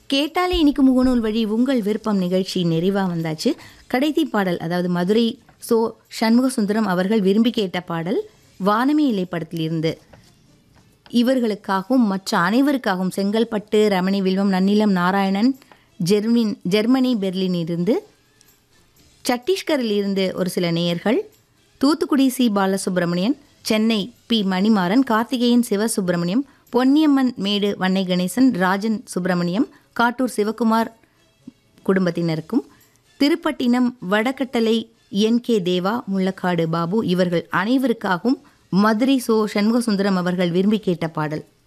கேட்டாலே இனிக்கு முகநூல் வழி உங்கள் விருப்பம் நிகழ்ச்சி நிறைவா வந்தாச்சு கடைசி பாடல் அதாவது மதுரை சோ சண்முக சுந்தரம் அவர்கள் விரும்பி கேட்ட பாடல் வானமே இலை படத்திலிருந்து இவர்களுக்காகவும் மற்ற அனைவருக்காகவும் செங்கல்பட்டு ரமணி வில்வம் நன்னிலம் நாராயணன் ஜெர்மின் ஜெர்மனி பெர்லினிலிருந்து சத்தீஸ்கரில் இருந்து ஒரு சில நேயர்கள் தூத்துக்குடி சி பாலசுப்ரமணியன் சென்னை பி மணிமாறன் கார்த்திகேயன் சிவசுப்பிரமணியம் பொன்னியம்மன் மேடு வன்னை கணேசன் ராஜன் சுப்பிரமணியம் காட்டூர் சிவகுமார் குடும்பத்தினருக்கும் திருப்பட்டினம் வடகட்டளை என் கே தேவா முள்ளக்காடு பாபு இவர்கள் அனைவருக்காகவும் மதுரை சோ சண்முகசுந்தரம் அவர்கள் விரும்பி கேட்ட பாடல்